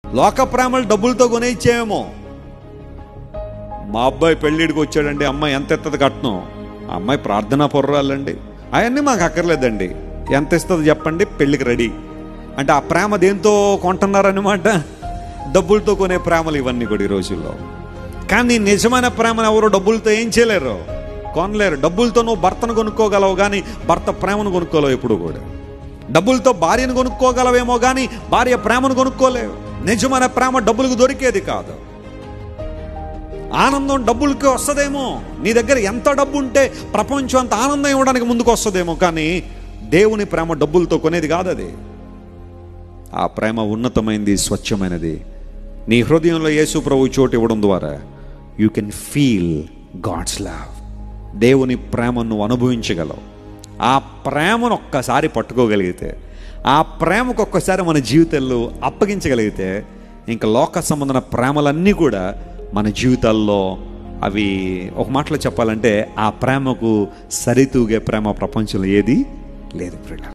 లోక ప్రేమలు డబ్బులతో కొనేచ్చేమో మా అబ్బాయి పెళ్ళిడికి వచ్చాడండి అమ్మాయి ఎంత ఎత్తది కట్నం ఆ అమ్మాయి ప్రార్థనా పొర్రాలండి అవన్నీ మాకు అక్కర్లేదండి ఎంత ఇస్తుంది చెప్పండి పెళ్ళికి రెడీ అంటే ఆ ప్రేమ దేంతో కొంటున్నారనమాట డబ్బులతో కొనే ప్రేమలు ఇవన్నీ కూడా ఈ రోజుల్లో కానీ నిజమైన ప్రేమను ఎవరు డబ్బులతో ఏం చేయలేరు కొనలేరు డబ్బులతో నువ్వు భర్తను కొనుక్కోగలవు కానీ భర్త ప్రేమను కొనుక్కోలేవు ఎప్పుడు కూడా డబ్బులతో భార్యను కొనుక్కోగలవేమో కానీ భార్య ప్రేమను కొనుక్కోలేవు నిజమైన ప్రేమ డబ్బులకు దొరికేది కాదు ఆనందం డబ్బులకి వస్తుందేమో నీ దగ్గర ఎంత డబ్బు ఉంటే ప్రపంచం అంత ఆనందం ఇవ్వడానికి ముందుకు వస్తుందేమో కానీ దేవుని ప్రేమ డబ్బులతో కొనేది కాదు అది ఆ ప్రేమ ఉన్నతమైనది స్వచ్ఛమైనది నీ హృదయంలో యేసు ప్రభు చోటు ఇవ్వడం ద్వారా you can feel God's love దేవుని ప్రేమను నువ్వు అనుభవించగలవు ఆ ప్రేమను ఒక్కసారి పట్టుకోగలిగితే ఆ ప్రేమకు ఒక్కసారి మన జీవితాల్లో అప్పగించగలిగితే ఇంకా లోక సంబంధమైన ప్రేమలన్నీ కూడా మన జీవితాల్లో అవి ఒక మాటలో చెప్పాలంటే ఆ ప్రేమకు సరితూగే ప్రేమ ప్రపంచంలో ఏది లేదు ప్రియుల